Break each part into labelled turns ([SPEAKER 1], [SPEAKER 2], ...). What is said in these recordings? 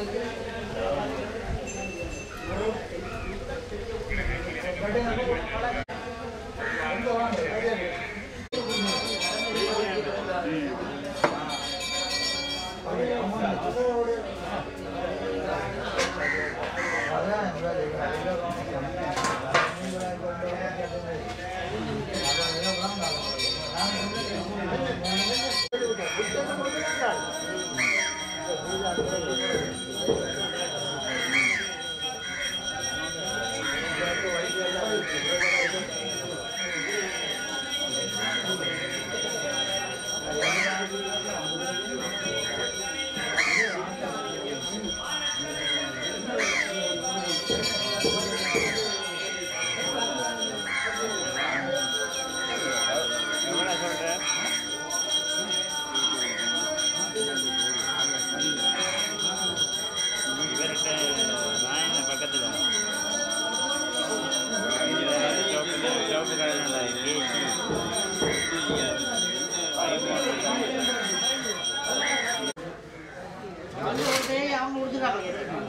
[SPEAKER 1] அவங்க கொடுத்துருக்காங்க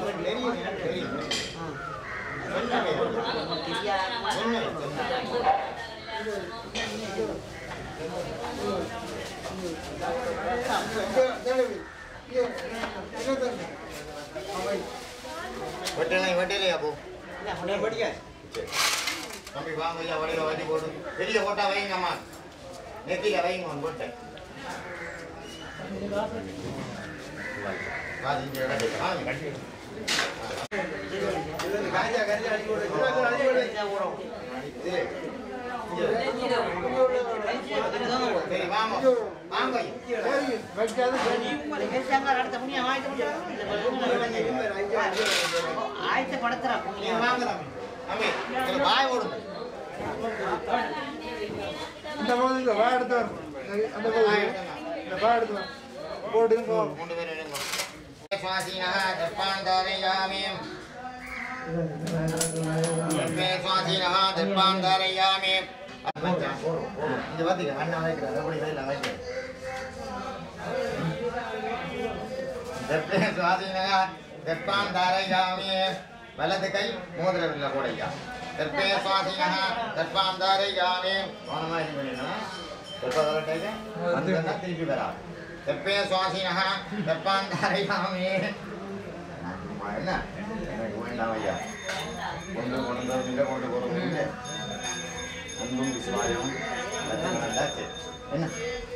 [SPEAKER 2] வெட்டலை வெட்டலையா போ தம்பி வாங்க ஐயா வடிவ வண்டி போடு வெளியில போட்டா வைங்க அம்மா நெத்தியில வைங்க ஒன்று போட்டேன் காது இங்க கட்டி வாங்க கட்டி இது, இங்க. சரி வாங்க வாங்க ஐயா.
[SPEAKER 1] ஆயத்தப்படுத்துறா
[SPEAKER 2] நீங்க வாங்க தம்பி தம்பி இதுல வாய் ஓடுங்க
[SPEAKER 3] இந்த பகுதி இந்த வா எடுத்து வரணும். அந்த பகுதி இந்த வா எடுத்து வரணும். போட்டுங்க
[SPEAKER 2] மூணு பேர் எடுங்க சுவாசீனः தர்ப்பாந்தாரயாமி மே சுவாசீனः தர்ப்பாந்தாரயாமி இந்த பாத்தீங்க அண்ணா வைக்கிறார் எப்படி கையில் வைக்கிறார் தர்ப்பே சுவாசீனः தர்ப்பாந்தாரயாமி வலது கை மோதிரவில்லை கூடையா தர்ப்பே சுவாசீனः தர்ப்பாந்தாரயாமி கவனமா இது பண்ணிடணும் தர்ப்ப கரெக்டாக அது திருப்பி வராது தெப்பே சுவாசினः தெப்பாந்தாரையாமே என்ன எனக்கு வேண்டாம் ஐயா கொண்டு கொண்டு வந்து கொண்டு போகிறது அன்பும் விசுவாயம் நல்லாச்சு என்ன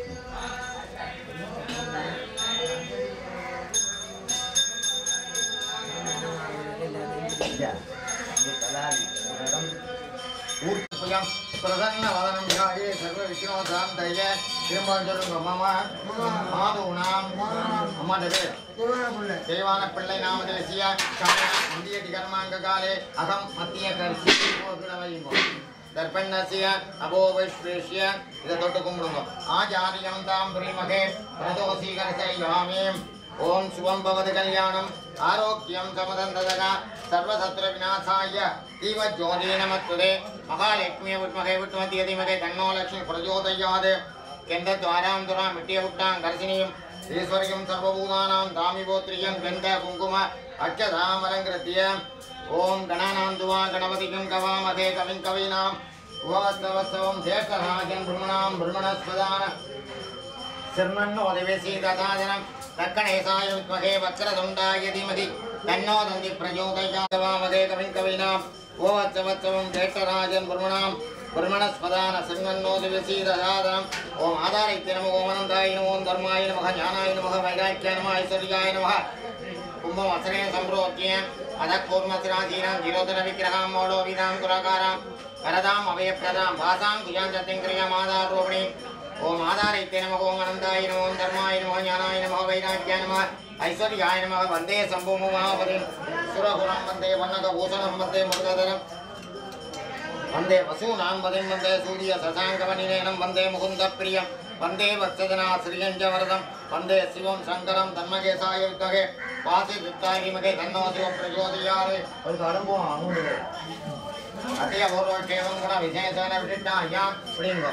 [SPEAKER 2] ஐயா இந்த கலாரி உங்களிடம் ஊர்ப்புயம் பிரசன்ன வதனம் யாயே சர்வ விஷ்ணோதாம் தய திரும்ப சொல்லுங்க மாமா மாதூனாம் அம்மாட்ட பேர் தேவான பிள்ளை நாம தேசிய இந்திய கர்மாங்க காலே அகம் மத்திய கர்சி வையுங்கோ தர்ப்பண்ணசிய அபோவைஸ்வேஷ்ய இதை தொட்டு கும்பிடுங்க ஆச்சாரியம் தாம் பிரிமகே பிரதோசீகரசையாமி ஓம் சுபம் பவது கல்யாணம் ஆரோக்கியம் சமதந்ததக சர்வசத்ர விநாசாய தீவ ஜோதி நமத்துதே மகாலட்சுமிய விட்மகை விட்மதிய தீமகை தன்னோ லட்சுமி பிரஜோதயாது கெந்த துவாராம் துராம் விட்டிய விட்டாம் கர்சினியும் ஈஸ்வரியும் சர்வபூதானாம் தாமிபோத்ரியம் கெந்த குங்கும அச்சதாமலங்கிருத்திய ஓம் கணானாந்துவா கணபதிக்கும் கவாமதே கவின் கவீனாம் உபவஸ்தவஸ்தவம் ஜேஷ்டராஜன் பிரம்மணாம் பிரம்மணஸ்பதான சிர்மன்னோ திவேசி ததாஜனம் தக்கணேசாய வித்மகே வக்ரதுண்டாய தீமதி தன்னோ தந்தி பிரஜோதயாதவாமதே கவின் கவினாம் ஓவத்சவத்சவம் ஜேஷ்டராஜன் பிரம்மணாம் பிரம்மணஸ்பதான சிர்மன்னோ திவேசி ததாஜனம் ஓம் ஆதாரித்ய நம ஓமனந்தாய நம ஓம் தர்மாய நம ஞானாய நம வைராக்கிய நம ஐஸ்வர்யாய நம கும்பம் அசனே சம்பிரோத்திய அதக்கூர்மசிராசீனாம் ஜீரோதர விக்கிரகாம் மோடோ விதாம் குரகாராம் வரதாம் அபயப்பிரதாம் பாசாம் குஜாஞ்சத்தின் கிரியமாதாரோபணி ஓம் ஆதாரைத்தே நம ஓம் அனந்தாய நம ஓம் தர்மாய நம ஞானாய நம வைராக்கிய நம ஐஸ்வர்யாய நம வந்தே சம்பூமுமாபதி சுரகுரம் வந்தே வண்ணக பூஷணம் வந்தே முருகதரம் வந்தே வசூனாம் பதிம் வந்தே சூரிய சசாங்கவனிநேனம் வந்தே முகுந்த பிரியம் வந்தே வத்சதனா ஸ்ரீயஞ்ச வரதம் வந்தே சிவம் சங்கரம் தன்மகேசாய வித்தகே வாசி சித்தாரிமகே தன்னோ சிவம் பிரஜோதியாரே ஒரு அனுபவம் அனுபவம் அத்திய பூர்வ கேவம் குண விசேஷன விசிட்டா ஐயா அப்படிங்கோ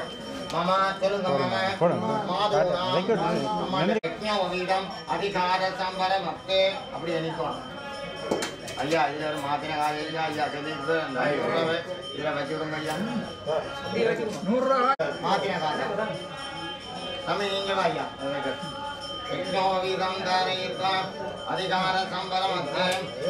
[SPEAKER 2] மாமா சொல்லுங்க மாமா
[SPEAKER 4] போடுங்க.
[SPEAKER 2] மாதூனாம்
[SPEAKER 4] record
[SPEAKER 2] அம்மா யஜ்ஞோபவீதம் அதிகார சம்பரம் அப்தே அப்படி நிற்கணும் ஐயா இதுல ஒரு மாத்தின கால ஐயா ஐயா சொல்லிட்டு அந்த உறவை இதுல வச்சு விடுங்க ஐயா
[SPEAKER 3] நூறுரூவா
[SPEAKER 2] மாத்தின காசு தம்பி நீங்க வா ஐயா யஜ்ஞோபவீதம் தாரயித்வா அதிகார சம்பரம் அப்தே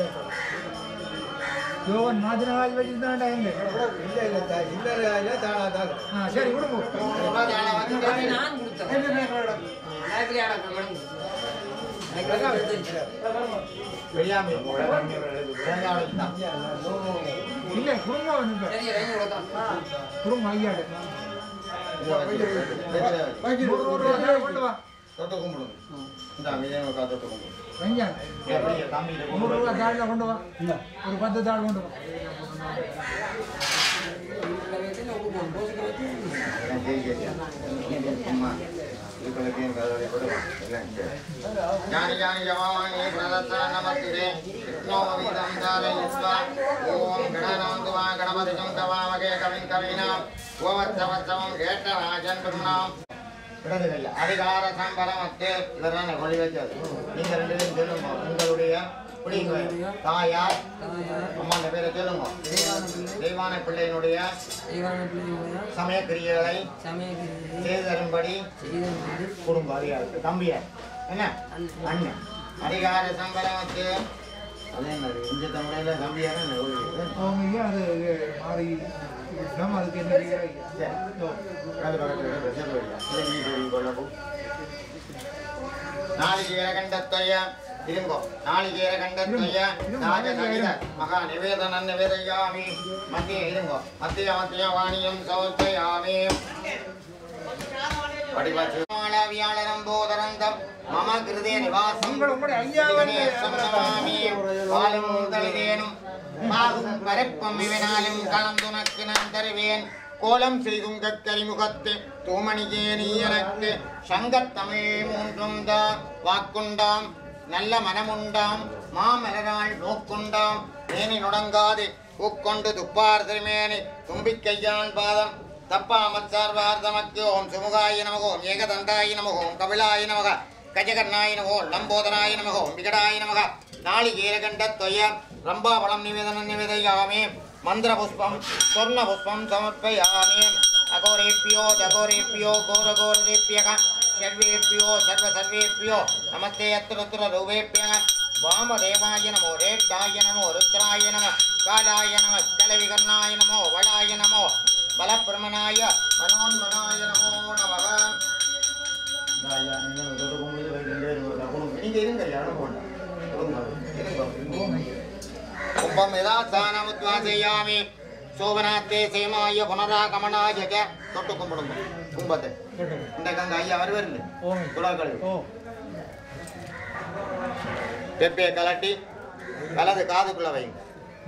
[SPEAKER 3] யோவன் மாதினாவால் வச்சுருந்தாண்டா எங்க
[SPEAKER 5] இல்ல இல்ல தா- இல்ல இல்ல தாளா தாளா
[SPEAKER 3] ஆ சரி விடுங்க
[SPEAKER 2] உலகால வந்து
[SPEAKER 1] நான் கொடுத்தேன்
[SPEAKER 3] எங்க நேரம்
[SPEAKER 1] லைப்ரரி ஆட மேடம்
[SPEAKER 2] வெளியாமி தேங்காய் தான்
[SPEAKER 3] இல்லை குடும்பம் வந்து
[SPEAKER 1] சரி ரெண்டு கொடுத்தான்
[SPEAKER 3] குடும்பம் ஐயாடு
[SPEAKER 2] இதை வச்சு வச்சு
[SPEAKER 3] நூறு நூறு ரூபா தேவை கொண்டு வா
[SPEAKER 2] தொட்டு கும்பிடுங்க இந்த விஜயனுக்கா தொட்டு கும்பிடுங்க
[SPEAKER 3] வெஞ்சான்
[SPEAKER 2] அப்படியே தம்பியில
[SPEAKER 3] நூறு ரூபா தாளில் கொண்டு வா ஒரு பத்து தாள் கொண்டு வா
[SPEAKER 2] ஞானி ஞானி ஜவானி பிரதத்தன நமஸ்தே விஷ்ணோவிதம் தாரயித்வா ஓம் கணநாந்துவா கணபதிஜம் தவாமகே கவின் கவினாம் ஓவத்சவத்சவம் ஏட்டராஜன் பிரம்னாம் இடது கையில் அதிகார சம்பரம் அத்து இதெல்லாம் நான் கொள்ளி வச்சது நீங்க ரெண்டு பேரும் சொல்லுங்க உங்களுடைய பிடிங்க தாயார் அம்மாண்ட பேரை சொல்லுங்க தெய்வான பிள்ளையினுடைய சமய கிரியைகளை செய்தரும்படி குடும்ப அதிகாரத்து தம்பியார் என்ன அண்ணன் அதிகார சம்பரமத்து அதே மாதிரி இந்த தமிழையில தம்பியார் என்ன ஒழுங்கு?
[SPEAKER 3] அவங்க ஐயா அது மாறி விட்டோம் அதுக்கு என்ன செய்யறது ஐயா?
[SPEAKER 2] அது பக்கத்துல இருக்கிற செல்வ ஐயா. இதை நீ சொல்லி கொள்ளவும். நாளிகேர கண்டத்வய இருங்கோ நாளிகேர கண்டத்வய ராஜ கவித மகா நிவேதன நிவேதயாமி மத்திய இருங்கோ மத்திய மத்திய வாணியம் சௌச்சயாமி படிவாச்சியாளரம்போதரந்தம் மம கிருதே நிவாசம்
[SPEAKER 3] உங்கள் உங்களுடைய ஐயா வந்து
[SPEAKER 2] சம்சமாமி பாலும் தளிதேனும் பாகும் பரப்பும் இவனாலும் கலந்துனக்கு நான் தருவேன் கோலம் செய்தும் கரிமுகத்து தூமணியே நீ எனக்கு சங்கத்தமிழ் மூன்றும் தான் வாக்குண்டாம் நல்ல மனமுண்டாம் மாமலராள் நோக்குண்டாம் மேனி நுடங்காது பூக்கொண்டு துப்பார் திருமேனி தும்பிக்கையான் பாதம் தப்பாமற் சார்வார் தமக்கு ஓம் சுமுகாய நமக ஓம் ஏகதண்டாய நமக ஓம் கபிலாய நமக கஜகர்ணாய நமக ஓம் லம்போதராய நமக ஓம் விகடாய நமக நாளிகேரகண்டத்வய ரம்பாபலம் நிவேதனம் நிவேதயாமி மந்திர புஷ்பம் ஸ்வர்ண புஷ்பம் சமர்ப்பயாமி அகோரேப்பியோ ஜகோரேப்பியோ கோரகோரதேப்பியக சர்வேப்பியோ சர்வ சர்வேப்பியோ நமஸ்தே அத்துரத்துர ரூபேப்பியக வாமதேவாய நமோ ரேட்டாய நமோ ருத்ராய நம காலாய நம கலவிகர்ணாய நமோ வளாய நமோ பலப்பிரமணாய மனோன்மனாய நமோ நமக நீங்க இருங்க யாரும் கும்பம் யதா ஸ்தானமுத்வாசயாமி சோபனாத்தே சேமாய புனராகமனாய ச தொட்டு கும்பிடுங்க கும்பத்தை இந்த கங்க ஐயா வருவார் துளாக்கள்
[SPEAKER 3] ஓ
[SPEAKER 2] பெப்பையை கலட்டி வலது காதுக்குள்ள வைங்க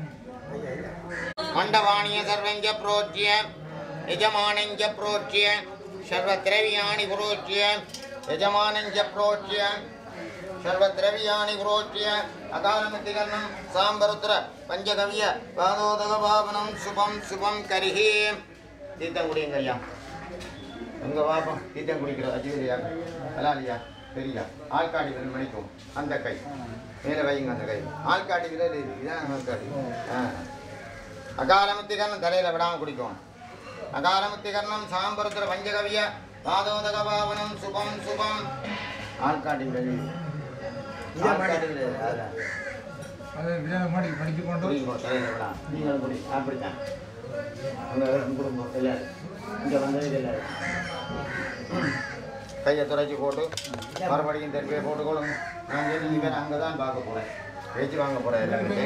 [SPEAKER 2] மண்டவாணிய சர்வஞ்ச புரோச்சிய யஜமானஞ்ச புரோச்சிய சர்வ திரவியாணி புரோச்சிய யஜமானஞ்ச புரோச்சிய சர்வ திரவியாணி புரோச்சிய அகாலமித்திகரணம் சாம்பருத்ர பஞ்சகவிய பாதோதக பாவனம் சுபம் சுபம் கரிஹி தீர்த்தம் குடியுங்க ஐயா உங்க பாப்பம் தீர்த்தம் குடிக்கிற அஜீவியா அலாலியா பெரியா ஆள்காட்டி விரல் மணிக்கும் அந்த கை மேலே வைங்க அந்த கை ஆள்காட்டி விரல் இது இதான் ஆள்காட்டி ஆ அகாலமுத்திகரணம் தலையில விடாம குடிக்கும் அகாலமுத்திகரணம் சாம்பருத்திர பஞ்சகவிய பாதோதக பாவனம் சுபம் சுபம் ஆள்காட்டி விரல் இது. ஆள்காட்டி விரல் அதான்.
[SPEAKER 3] அதை விஜய மாடி படித்து கொண்டு
[SPEAKER 2] குடிக்கும் தலையில விடாம நீங்களும் குடி அப்படித்தான் அங்க குடும்பம் எல்லாரும் இங்க வந்தது எல்லாரும் கையை துடைச்சி போட்டு மறுபடியும் திருப்பியை போட்டுக்கொள்ளுங்க நான் சொல்லி இவன் அங்கே தான் பார்க்க போகிறேன் பேச்சு வாங்க போகிறேன்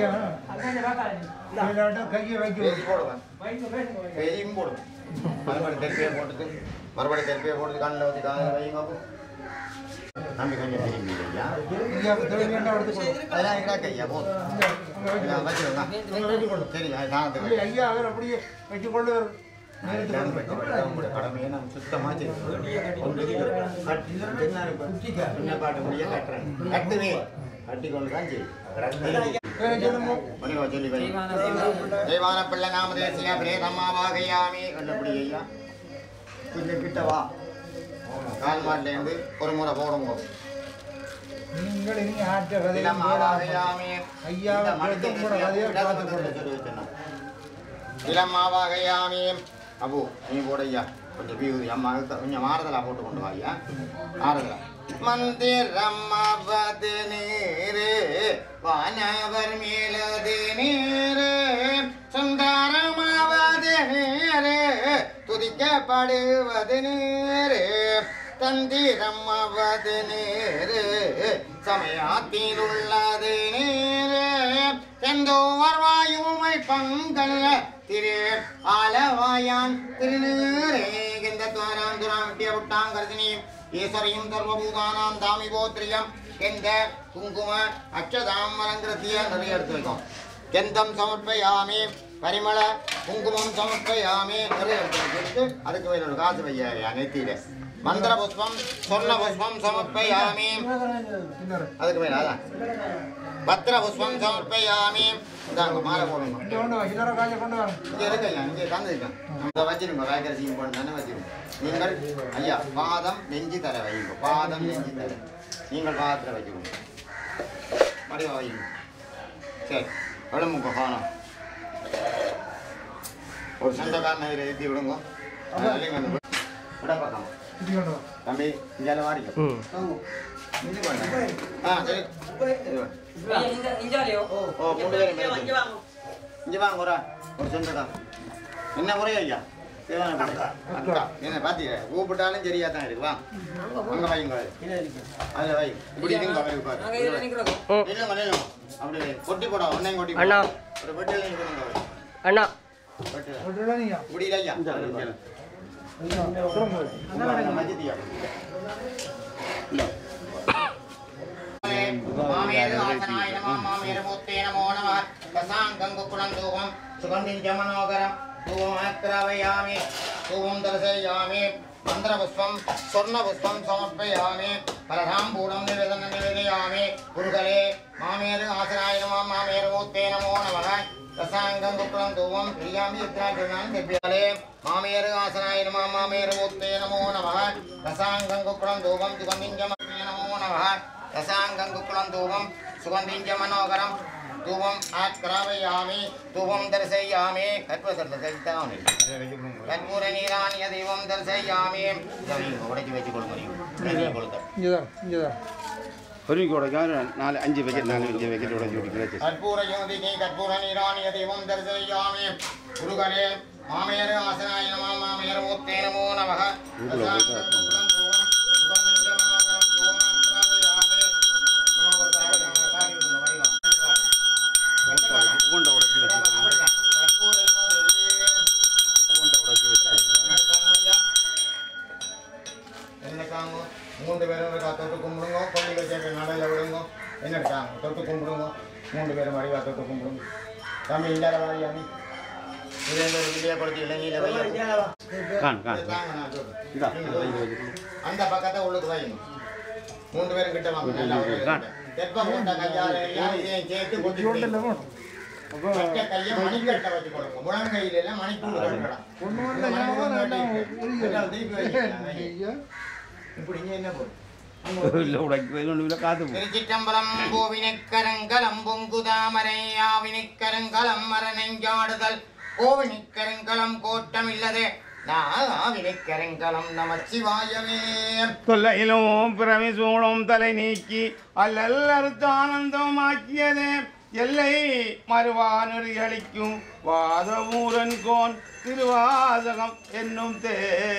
[SPEAKER 2] எல்லாரும்
[SPEAKER 3] கையை வைக்க
[SPEAKER 2] பேச்சு போடுவேன் பேச்சியும் போடுவேன் மறுபடியும் திருப்பியை போட்டுட்டு மறுபடியும் திருப்பியை போட்டு கண்ணில் வச்சு காலையில் வைங்க அப்போ. நம்பி கொஞ்சம் திரும்பி ஐயா
[SPEAKER 3] ஐயாவுக்கு தொழில் வேண்டாம் எடுத்துக்கொள்ளும்
[SPEAKER 2] அதெல்லாம் இருக்கிறாக்க ஐயா போதும் நான் வச்சுருங்க சரி அது சாணத்துக்கு
[SPEAKER 3] இல்லை ஐயா அவர் அப்படியே வச்சு கொண்டு வரும்
[SPEAKER 2] அதுதான் பற்றி உங்களுடைய கடமையை நான் சுத்தமா செய்வேன். ஒன்றுக்கு கட்டி சின்ன சின்ன பாட்டு முடிய கட்டுறேன். கட்டுவேன். கட்டிக்கொண்டு தான் செய்வேன்.
[SPEAKER 3] வேற சொல்லுங்க
[SPEAKER 2] மணிவா சொல்லி வை. தெய்வான பிள்ளை நாம தேசிய பிரேதம்மா வாகையாமி கண்டுபிடி ஐயா கொஞ்சம் கிட்ட வா கால் மாட்டிலேருந்து ஒரு முறை போடுங்க
[SPEAKER 3] நீங்கள் இனி ஆற்ற கதையை
[SPEAKER 2] இளம் ஆவாகையாமே
[SPEAKER 3] ஐயாவை
[SPEAKER 2] இந்த மனித
[SPEAKER 3] கேட்டும் கூட கதையை
[SPEAKER 2] இடத்துல
[SPEAKER 3] பார்த்து
[SPEAKER 2] சொல்லி வச்சிடணும். இளம் ஆவாகையாமே அபு நீ போடையா கொஞ்சம் பியூதி அம்மா அழுத்த- கொஞ்சம் ஆறுதலா போட்டு கொண்டு வாயா ஆறுதலா மந்திரம் அவது நீரு வானவர் மேலது நீரு சுந்தரமாவது நீரு துதிக்கப்படுவது நீரு தந்திரம் அவது நீரு சமயத்தில் உள்ளது நீரு செந்தோவர் வாயுமை பங்கல் திரு ஆலவாயான் திருநீரே இந்த துவாராம் துராம் விட்டிய விட்டாங் கருதினி ஈஸ்வரியும் சர்வபூதானாம் தாமி கோத்திரியம் எந்த குங்கும அச்சதாம் மலங்கிருத்திய நிறைய எடுத்து வைக்கும் கெந்தம் சமர்ப்பயாமி பரிமள குங்குமம் சமர்ப்பயாமி நிறைய எடுத்து வச்சுட்டு அதுக்கு மேல ஒரு காசு வையா நெத்தியில மந்திர புஷ்பம் சொர்ண புஷ்பம் சமர்ப்பயாமி
[SPEAKER 3] இன்னொரு
[SPEAKER 2] அதுக்கு மேல அதான் பத்திர புஷ்பம் சமர்ப்பயாமி இதாங்க மாலை போடுங்க
[SPEAKER 3] இங்கே கொண்டு வா இன்னொரு காய்ச்சல் கொண்டு வா
[SPEAKER 2] இங்க இருக்குங்க இங்க தந்துருக்கேன் இதை வச்சிருங்க வேகரசியும் போட்டு தானே வச்சிருங்க நீங்கள் ஐயா பாதம் நெஞ்சு தர வைங்க பாதம் நெஞ்சு தர நீங்கள் பாதத்தில் வச்சுக்கோங்க மடிவா வைங்க சரி விளம்புங்க காணும் ஒரு சொந்தக்காரனை இதில் ஏற்றி விடுங்க அதனால வந்து விட பார்க்கலாம்
[SPEAKER 3] இது கொண்டு வா
[SPEAKER 2] தம்பி இங்கே வாரிங்க இது பண்ண ஆ சரி இது பண்ணு. ஓ மூணு பேரும் மேலே இங்க வாங்க ஒரு ஆள். ஒரு சொந்தக்காரன் என்ன முறை ஐயா தேவான பிள்ளை. அக்கா என்ன பாத்தீங்க கூப்பிட்டாலும் சரியா தான் இருக்கு வா அங்க வைங்க அதுல வை இப்படி இருங்க அவருக்கு பாரு இல்லைங்க இல்லைங்க அப்படி வை. கொட்டி போடா ஒன்னையும் கொட்டி போடா.
[SPEAKER 4] அண்ணா.
[SPEAKER 2] ஒரு பெட்டியில் நிற்கணுங்க அவர்.
[SPEAKER 4] அண்ணா
[SPEAKER 2] பெட்டியில.
[SPEAKER 3] கொண்டு நீங்க
[SPEAKER 2] இப்படி இல்லை ஐயா
[SPEAKER 3] திரும்ப
[SPEAKER 2] மஜிதியா மாமேரு ஆசனாய நம மாமேரு மூர்த்தே நமோ நம பிரசாங்கம் குக்குலம் தூபம் சுகந்திம் ஜமனோகரம் தூபம் ஆக்ராவயாமி தூபம் தரிசயாமி மந்திரபுஷ்பம் சொர்ணபுஷ்பம் சமர்ப்பயாமி பலதாம்பூடம் நிவேதன நிவேதயாமி குருகலே மாமேரு ஆசனாய நம மாமேரு மூர்த்தே நமோ நம பிரசாங்கம் குக்குலம் தூபம் பிரியாமி யுத்ராஜுனான் திவ்யாலே மாமேரு ஆசனாய நம மாமேரு மூர்த்தே நமோ நம பிரசாங்கம் குக்குலம் தூபம் சுகந்திம் ஜமனே நமோ நம ரசாங்கம் குக்குலம் தூபம் சுகந்திஞ்ச மனோகரம் தூபம் ஆக்ராவயாமி தூபம் தரிசயாமி கற்பூரத்தாமி கற்பூர நீராணிய தெய்வம் தரிசயாமி உடைச்சி வச்சு கொடுங்க கொடுக்க
[SPEAKER 3] இங்கே தான் இங்கே தான்
[SPEAKER 6] ஒரு உடைக்காரு நாலு அஞ்சு பேக்கெட் நாலு அஞ்சு பேக்கெட் உடைச்சி விட்டு
[SPEAKER 2] கற்பூர யோதினி கற்பூர நீராணிய தெய்வம் தரிசயாமி குருகலே மாமேரு ஆசனாய நம மாமேரு மூர்த்தே நமோ நமக ரசாங்கம் குக்குலம் தூபம் சுகந்திஞ்ச மனோகரம் தூபம் ஆக்ராவயாமி அம்மா ஒரு காரணம் காரி விடுங்க வடிவா
[SPEAKER 6] பூண்டை உடைச்சி வச்சு
[SPEAKER 2] கற்பூர யோதினி
[SPEAKER 6] பூண்டை உடைச்சி வச்சு
[SPEAKER 2] என்னக்காங்க மூன்று பேரும் இருக்கா தொட்டு கும்பிடுங்க பள்ளிகள் சேர்க்க நடையில விடுங்க என்னக்காங்க தொட்டு கும்பிடுங்க மூன்று பேரும் வடிவா தொட்டு கும்பிடுங்க தம்பி இல்லாத வாரியாமி இதே இந்த ஒரு விடிய கொடுத்து இளநீல வைங்க
[SPEAKER 6] கான் கான்
[SPEAKER 2] தாங்க நான் சொல்றேன்.
[SPEAKER 6] இதா
[SPEAKER 2] நீங்க வைங்க. அந்த பக்கத்தை உள்ளுக்கு வைங்க மூன்று பேரும் கிட்ட வாங்க நல்லா ஒரு
[SPEAKER 6] கான்.
[SPEAKER 2] தெப்ப போட்ட கையால எல்லாம் இதையும் சேர்த்து கொட்டி
[SPEAKER 3] கொண்டு
[SPEAKER 2] வைங்க. மற்ற கையை மணிக்கட்டை வச்சு கொடுங்க முழங்கையில எல்லாம் மணிக்கூடு கட்டலாம்
[SPEAKER 3] கொண்டு
[SPEAKER 2] இந்த மணிக்கூடு
[SPEAKER 3] வந்த
[SPEAKER 2] கட்டிட்டு, எல்லாம் திருப்பி வைங்க.
[SPEAKER 3] ஐயா
[SPEAKER 2] இப்படி இங்க என்ன போடும்
[SPEAKER 6] இல்லை உடைக்கிறது ஒன்றும் இல்லை காத்து போ
[SPEAKER 2] திருச்சிற்றம்பலம் பூவினிக்கரங்கலம் பொங்குதாமரை ஆவினிக்கரங்கலம் மரநெஞ்சாடுதல் கோவினிக்கரங்கலம் கோட்டம் இல்லதே நாவினிக்கரங்கலம் நமச்சிவாயவே
[SPEAKER 6] தொல்லையிலும் பிறவி சூழும் தலை நீக்கி அல்லல் அறுத்தானந்தமாக்கியதே எல்லை மறுவானறி அளிக்கும் வாதமூரன் கோன் திருவாசகம் என்னும் தே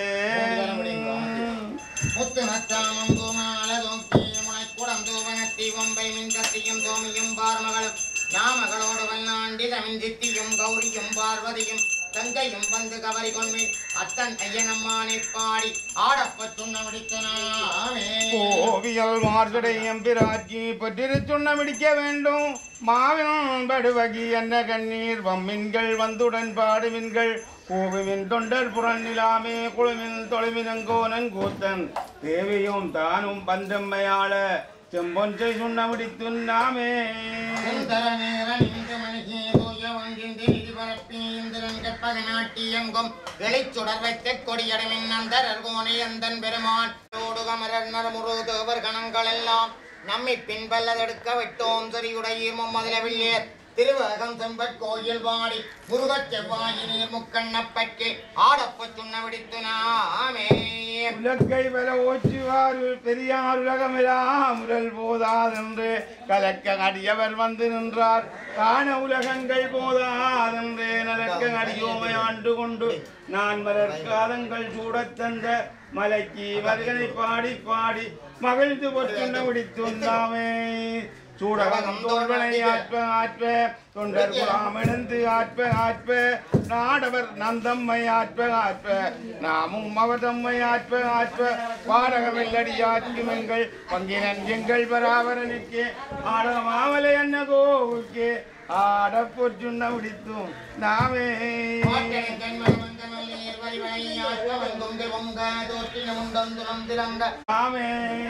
[SPEAKER 2] முத்து நத்தாமம் தூமாலதும் தீமுனை குடம் தூவனத்தி வம்பை மின்கத்தியும் தோமியும் பார்மகளும் நாமகளோடு வல்லாண்டி தமிழ் சித்தியும் கௌரியும் பார்வதியும் கங்கையும் வந்து கவரி கொன்மின் அத்தன் ஐயனம்மானை பாடி ஆடப்பச் சொன்ன முடித்தனாமே
[SPEAKER 6] ஓவியல் மார்கடை எம்பிராட்சி பற்றிரு சொன்ன முடிக்க வேண்டும் மாவின் படுவகி என்ன கண்ணீர் வம்மின்கள் வந்துடன் பாடுவின்கள் கோவிவின் தொண்டர் புறநிலாமே குழுவின் தொலைவினங்கோனன் கூத்தன் தேவியும் தானும் பந்தம்மையாள செம்பொன்றை சுண்ண முடித்துண்ணாமே
[SPEAKER 2] சுந்தர நேர நின்று மணிகே தூய ஒன்றின் திரிதி பரப்பி இந்திரன் கற்பக நாட்டியங்கும் வெளிச்சுடர் வைத்த கொடியடமின் அந்தரர் கோணை அந்தன் பெருமான் கமரர் நரமுரு தேவர் கணங்கள் எல்லாம் நம்மை பின்பல்லதெடுக்க விட்டோம் சரியுடையீமும் மதிலவில்லேர் திருவகம் செம்பட் கோயில் வாடி முருகச் செவ்வாயி நீர் முக்கண்ணப்பற்கு ஆடப்பச் சுண்ண விடித்து நாமே
[SPEAKER 6] உலக்கை பல ஓச்சுவார் பெரியார் உலகமெல்லாம் உடல் போதாதென்று கலக்க அடியவர் வந்து நின்றார் காண உலகங்கள் போதாதென்று நலக்க அடியோமை ஆண்டு கொண்டு நான் மலர் காலங்கள் சூடத் தந்த மலைக்கு வர்களை பாடி பாடி மகிழ்ந்து பொற்றுண்ண விடித்துந்தாமே சூடகம் தோல்வனை ஆற்ப ஆற்ப தொண்டர் குலாம் எழுந்து ஆற்ப ஆற்ப நாடவர் நந்தம்மை ஆற்ப ஆற்ப நாமும் அவதம்மை ஆற்ப ஆற்ப பாடக வெள்ளடி ஆற்றும் எங்கள் பங்கினன் எங்கள் பராபரனுக்கு ஆடக மாமலை அன்ன கோவுக்கு ஆட பொற்றுண்ண விடித்தும் நாமே நாமே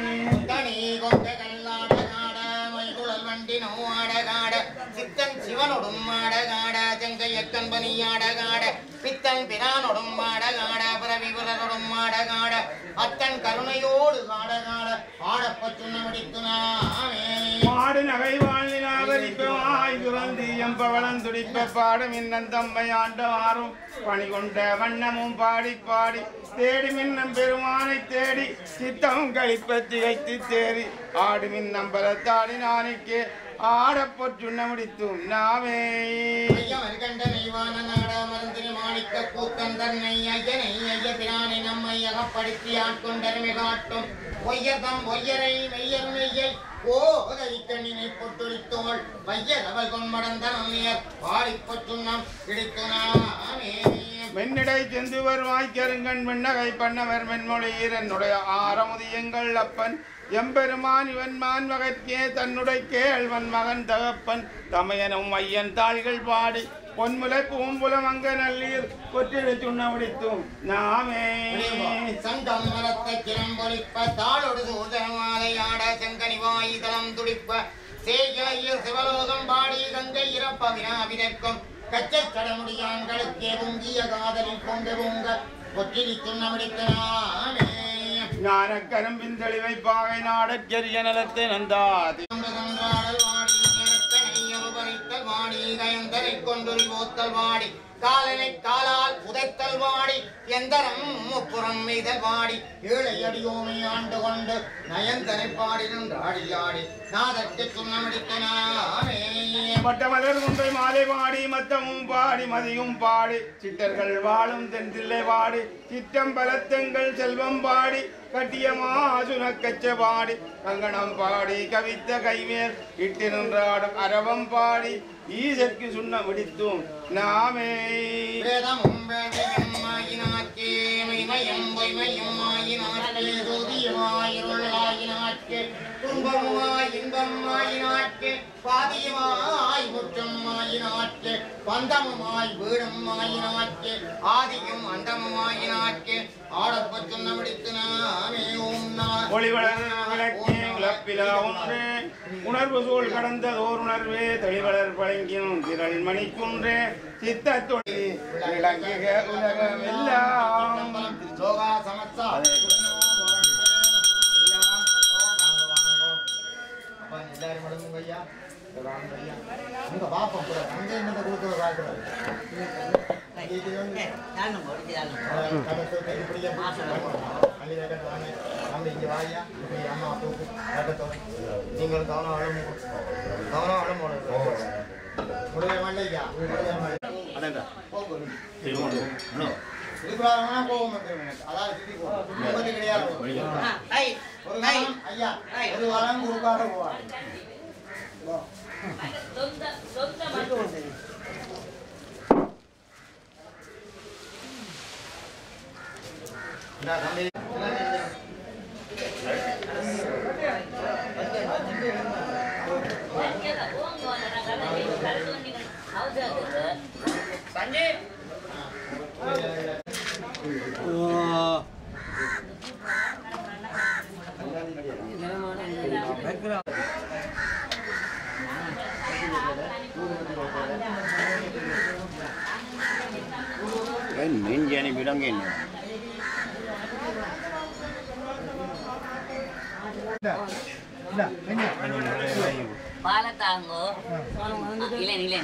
[SPEAKER 2] சித்தன் சிவனொடும் மாடகாட செங்கையக்கன் பனியாடகாட பித்தன் பிரானொடும் மாடகாட பிறவிபுரனொடும் மாடகாட அத்தன் கருணையோடு காடகாட ஆடப்பச் சுண்ண முடித்துனாமே
[SPEAKER 6] மாடு நகை வாழ்நிலாவரிப்பமாய் துறந்து எம்பவளம் துடிப்ப பாடும் இன்னந்தம்மை ஆண்டவாரும் பணி கொண்ட வண்ணமும் பாடி பாடி தேடி மின்னம் பெருமானை தேடி சித்தம் கழிப்ப திகைத்து தேறி ஆடு மின்னம்பலத்தாடி நாளைக்கு ஆடப் பொற்றுண்ண முடித்தும் நாமே
[SPEAKER 2] ஐயமர்கண்ட நெய்வான நாட மருந்திரி மாணிக்க கூத்தன் தன்னை ஐயனை ஐய பிரானை நம்மை அகப்படுத்தி ஆட்கொண்டருமை காட்டும் ஒய்யதம் ஒய்யரை மெய்யர் மெய்யை ஓ கண்ணினை பொட்டுளித்தோள் வையர் அவள் கொன்மடந்த நம்மியர் பாடிப்பொச் சுண்ணம் இடித்துனாமே
[SPEAKER 6] மென்னிடை செந்துவர் வாய்க்கருங்கண் விண்ணகை பண்ணவர் மென்மொழி ஈரனுடைய ஆரமுதியங்கள் அப்பன் எம்பெருமான் இவன் மான் மகற்கே தன்னுடைய கேழ்வன் மகன் தகப்பன் தமையனும் ஐயன் தாள்கள் பாடி பொன்முலை பூம்புல மங்க நல்லீர் கொற்றிடை சுண்ண முடித்தும் நாமே
[SPEAKER 2] சங்கம் மரத்தை கிளம்பொழிப்ப தாளொடு சூதமாலை ஆட செங்கனி வாயுதளம் துடிப்ப சேகையில் சிவலோகம் பாடி கங்கை இறப்ப வினாவினர்க்கும் கச்சை கடமுடியான்களுக்கே பொங்கிய காதலில் பொங்க பொங்க கொற்றிலி துண்ணமிடித்தனாமே
[SPEAKER 6] ஞானக்கரும்பின் தெளிவை பாகை நாடற்கரிய நலத்தை நந்தாதி
[SPEAKER 2] வாடி காலனை காலால் உதைத்தல் வாடி எந்தரம் முப்புறம் மீதல் வாடி ஏழை அடியோமை ஆண்டு கொண்டு நயந்தனை பாடி நின்றாடி ஆடி நாதற்கு சுண்ணமிடித்தனாமே
[SPEAKER 6] மட்டமலர் குன்றை மாலை பாடி மத்தமும் பாடி மதியும் பாடி சித்தர்கள் வாழும் தென்தில்லை பாடி சித்தம் பலத்தங்கள் செல்வம் பாடி கட்டிய மாசுனக்கச்ச பாடி கங்கணம் பாடி கவித்த கைமேல் இட்டு நின்றாடும் அரவம் பாடி ஈசற்கு சுண்ண முடித்தும் நாமே
[SPEAKER 2] வேதமும் வேதையும் ஆயினாக்கே மெய்மயம் பொய்மையும் ஆயினாக்கே ஜோதியமாயிருளாயினாக்கே துன்பமாய் இன்பம் ஆயினாக்கே பாதியமாய் முற்றம் ஆயினாக்கே பந்தமுமாய் வீடும் ஆயினாக்கே ஆதியும் அந்தமும் ஆயினாக்கே ஆடப்பச் சொன்ன முடித்து நாமே ஓம் நான்
[SPEAKER 6] ஒளிவளர் விளக்கே உலப்பிலா ஒன்றே உணர்வு சூழ் கடந்ததோர் உணர்வே தெளிவளர் பழங்கினும் திரள் மணிக்குன்றே சித்த தொழில் விளங்குக உலகமெல்லாம்
[SPEAKER 2] யோகா சமஸ்தா எல்லாரும் மடங்குங்க ஐயா இந்த வாங்க ஐயா உங்க பாப்போம் கூட அங்க என்னத்தை கொடுக்குற பார்க்குறாரு நீங்கள் கவனம் அழம் கவனம் அழம் முடிய மாட்டேங்க இதுக்குள்ளாரமா கோபம் வந்துடும் எனக்கு அதாவது சித்தி கோபம் நிம்மதி கிடையாது ஒரு வாரம் ஐயா ஒரு வாரம் குறுக்காக போவார் இந்த தம்பி நெஞ்சு அனுப்பிடுங்க என்ன
[SPEAKER 3] இந்தா, எங்க?
[SPEAKER 4] பாலத்தாங்கோ இல்லை இல்லை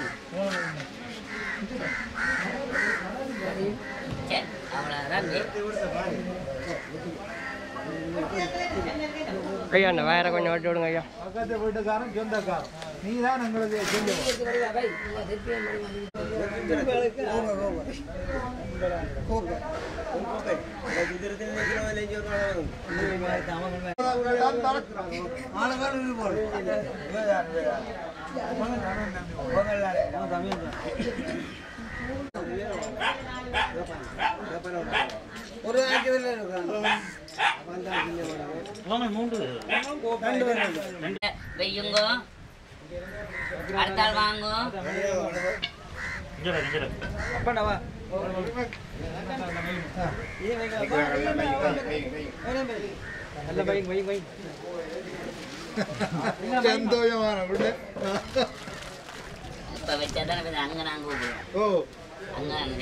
[SPEAKER 4] சரி அவ்வளோதான்
[SPEAKER 7] ஐயா அந்த வயரை கொஞ்சம் வெட்டி விடுங்க ஐயா
[SPEAKER 3] பக்கத்து வீட்டுக்காரன் சொந்தக்காரன் நீ தான் எங்களுக்கு செஞ்ச
[SPEAKER 5] ஒரு ஆக்கிரமில்
[SPEAKER 4] வெய்யுங்கோ அடுத்தாள் வாங்கோ
[SPEAKER 3] சந்தோஷமான விடு
[SPEAKER 4] இப்போ வச்சா தானே அங்கே நாங்கள் கூப்பிடுவோம்
[SPEAKER 3] ஓ
[SPEAKER 4] அங்கே அந்த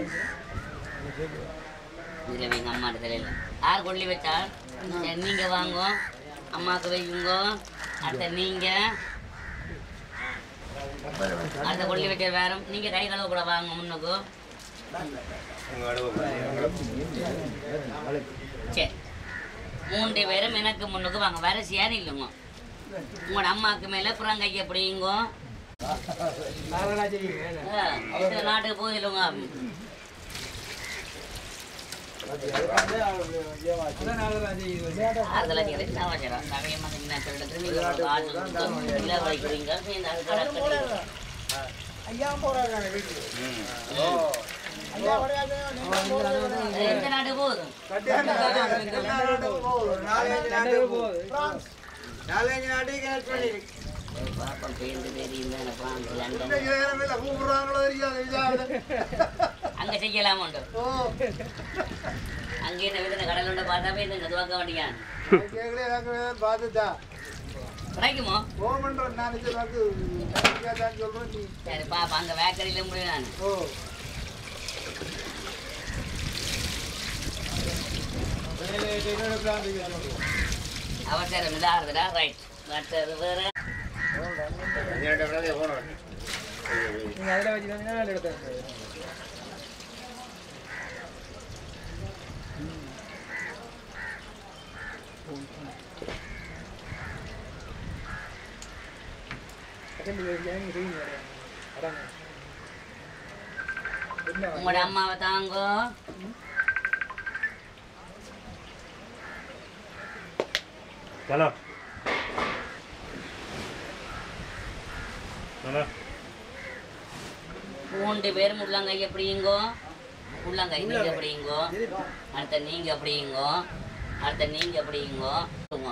[SPEAKER 4] இதில் எங்கள் அம்மாட்ட தெரியல யார் கொள்ளி வச்சால் சரி நீங்கள் வாங்கோ அம்மாவுக்கு வையுங்கோ அடுத்த நீங்கள் அடுத்த கொள்ளி வைக்க வேற நீங்கள் கை கழுவ கூட வாங்க முன்னுக்கு சரி மூன்று பேரும் எனக்கு முன்னுக்கு வாங்க வேற சேரி இல்லைங்க உங்களோட அம்மாவுக்கு மேலே புறங்கைக்கு எப்படிங்கோ இந்த நாட்டுக்கு போதில்லைங்க அதெல்லாம் சரி நான் வச்சிடறேன் நிறைய மாதிரி என்ன சொல்லிட்டு நீங்க ஒரு காசு கொடுத்து இல்லை வைக்கிறீங்க சேர்ந்து அது கணக்கு எந்த நாட்டுக்கு போகுது
[SPEAKER 5] நாலஞ்சு நாட்டுக்கு கனெக்ட் பண்ணிருக்கு
[SPEAKER 4] பாப்பா பேருந்து தெரியும் தானே பிரான்ஸ் லண்டன்
[SPEAKER 3] கூப்பிடுறாங்களோ தெரியாது விசாரணை.
[SPEAKER 4] அங்க செய்யலாமோண்டு
[SPEAKER 3] ஓ
[SPEAKER 4] அங்கே என்ன விதன கடல் உண்டு பார்த்தாவே இந்த துவக்க வேண்டியான்
[SPEAKER 3] கேட்கல எனக்கு வேணும் பார்த்துட்டா
[SPEAKER 4] கிடைக்குமோ
[SPEAKER 3] ஃபோன் பண்றேன் நான் சொல்றது தான் சொல்றேன் நீ
[SPEAKER 4] சரி பாப்பா அங்க வேக்கரியில முடியும் நான்
[SPEAKER 3] ஓ
[SPEAKER 4] அவசரம் இதாகிறதுடா ரைட் மற்றது வேற
[SPEAKER 7] நீங்கள் அதில் வச்சுக்கோங்கன்னா அதில் எடுத்து
[SPEAKER 4] உங்களோட அம்மாவை தாங்கோ மூன்று பேரும் உள்ளங்கை எப்படிங்கோ உள்ளங்கை நீங்க எப்படிங்கோ அடுத்த நீங்க எப்படிங்கோ அடுத்த நீங்க எப்படிங்கோ சொல்லுங்க.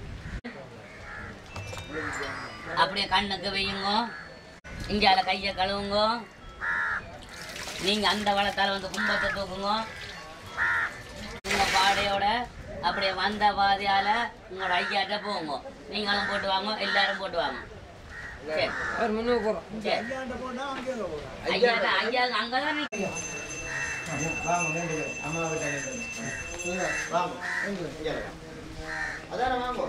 [SPEAKER 4] அப்படியே கண்ணுக்கு வையுங்கோ இங்கால கையை கழுவுங்கோ நீங்க அந்த வளத்தால வந்து கும்பத்தை தூக்குங்க உங்க பாடையோட அப்படியே வந்த பாதையால உங்களோட ஐயாட்ட போங்க நீங்களும் போட்டு வாங்க எல்லாரும் போட்டு வாங்க சரி
[SPEAKER 7] அவர் முன்னுக்கு போகிறோம்
[SPEAKER 4] சரி ஐயா தான் ஐயா அங்கதான் நிக்க-
[SPEAKER 2] வாங்க மூன்று பேர் அம்மா கிட்ட வாங்க இங்க இங்க. அதானே வாங்க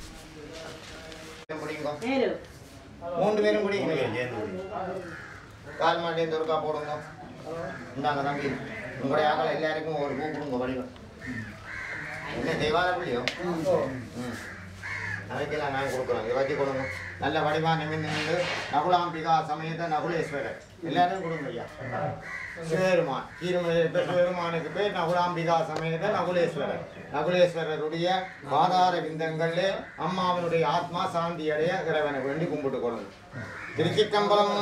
[SPEAKER 2] பிடிங்க மூன்று பேரும் பிடிங்க கால் மாட்டேன் துருக்கா போடுங்க இந்தாங்க தம்பி உங்களுடைய ஆக்கள் எல்லாருக்கும் ஒரு பூ கொடுங்க வடிவம் என்ன தேவார பிள்ளையோ ம் அதுக்கெல்லாம் நான் கொடுக்குறோம் இதை வச்சு கொடுங்க நல்ல வடிவா நிமிந்து நின்று நகுலாம்பிகா சமயத்த நகுலேஸ்வரர் எல்லாரும் கொடுங்க ஐயா சிவபெருமான் கீரமலை பெருமானுக்கு பேர் நகுலாம்பிகா சமேத நகுலேஸ்வரர் நகுலேஸ்வரருடைய பாதார விந்தங்களிலே அம்மாவனுடைய ஆத்மா சாந்தி அடைய இறைவனை வேண்டி கும்பிட்டு கொடுங்க திருச்சிக்கம்பலம்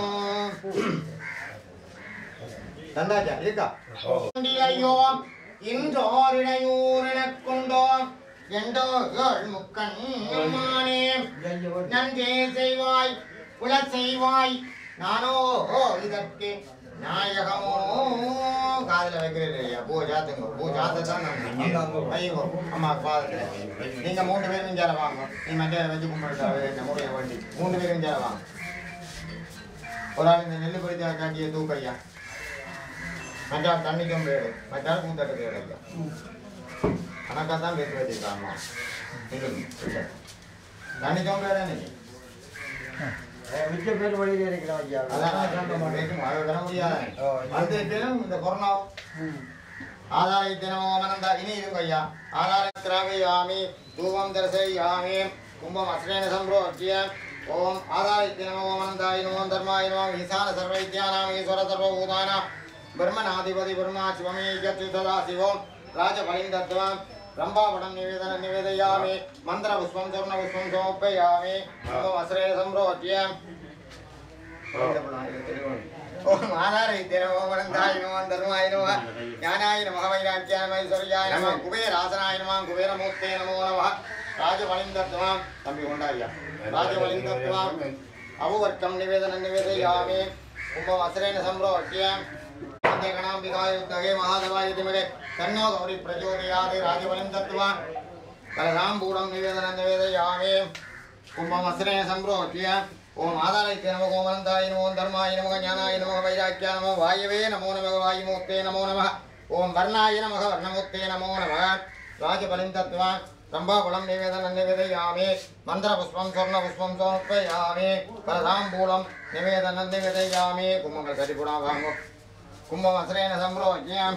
[SPEAKER 2] தந்தாச்சா இருக்கா ஐயோ இன்றோரிடையூரினக் கொண்டோம் எண்டோ ஏழ் முக்கண்மானே நன்றே செய்வாய் உல செய்வாய் நானோ இதற்கு நாயகமோ காதுல வைக்கிறீங்க ஐயா பூ ஜாத்துங்க பூ ஜாத்தை தான் நம்ம ஐயோ அம்மா பாதத்துல நீங்க மூணு பேரும் இஞ்சால வாங்க நீ மஞ்சள் வச்சு கும்பிட்டு முடிய வேண்டி மூணு பேரும் இஞ்சால வாங்க ஒரு ஆள் இந்த நெல்லு பறித்து காட்டிய தூக்கையா மச்சான் தண்ணிக்கும் போயிடும் மச்சான் கூத்தட்டு போயிடும் கணக்காக தான் பேசி வச்சிருக்காமா தண்ணிக்கும் போயிடும் நீ
[SPEAKER 5] மிச்ச பேர் வழியில் இருக்கிறோம் ஐயா
[SPEAKER 2] அதான் பேசும் அதை விட முடியாது அடுத்த தினம் இந்த கொரோனா ஆதாரை தினமோமனந்த இனி இருக்கும் ஐயா ஆதார திராவயாமி தூபம் தரிசயாமி கும்பம் அஸ்ரேன சம்பிரோச்சிய ஓம் ஆதார தினமோமனந்தாய நமோ தர்மாய நமோ ஈசான சர்வைத்யானாம் ஈஸ்வர சர்வபூதானாம் பிரம்மநாதிபதி பிரம்மா சிவமே சதா சிவோம் ராஜபலிந்தத்வம் ரம்பாபடம் நிவேதன நிவேதயாமி மந்திர புஷ்பம் சொர்ண புஷ்பம் சமர்ப்பயாமி கும்பம் அஸ்ரேன சம்பிரோச்சிய ஓம் ஆதார வித்யனமோமனந்தாய நமோ தர்மாய நமோ ஞானாய நம வைராக்கியாய நம ஐஸ்வர்யாய நம குபேராசனாய நம குபேரமூர்த்தே நமோ நம ராஜவலிந்தத்வாம் தம்பி கொண்டாரியா ராஜவலிந்தத்வாம் அபுவர்க்கம் நிவேதன நிவேதயாமி கும்பம் அசுரேன சம்பிரோக்கிய கணாம்பிகாய உத்தகே மகாதவாய திமகே தன்னோ கௌரி பிரச்சோதயாது ராஜவலிந்தத்வாம் கலசாம்பூடம் நிவேதன நிவேதயாமி கும்பம் அசுரேன சம்பிரோக்கிய ஓம் ஆதாரத்தை நம கோமனந்தாய நமோ தர்மாய நம ஞானாய நம வைராக்கிய நம வாயவே நமோ நம வாயுமூர்த்தே நமோ நம ஓம் வர்ணாய நம வர்ணமூர்த்தே நமோ நம ராஜபலிந்தத்வா ரம்பாபலம் நிவேதன நிவேதயாமி மந்திர புஷ்பம் சொர்ண புஷ்பம் சமர்ப்பயாமி பரதாம்பூலம் நிவேதன நிவேதயாமி கும்பங்கள் கட்டிப்புடா வாங்க கும்பம் அசுரேன சம்பிரோக்கியம்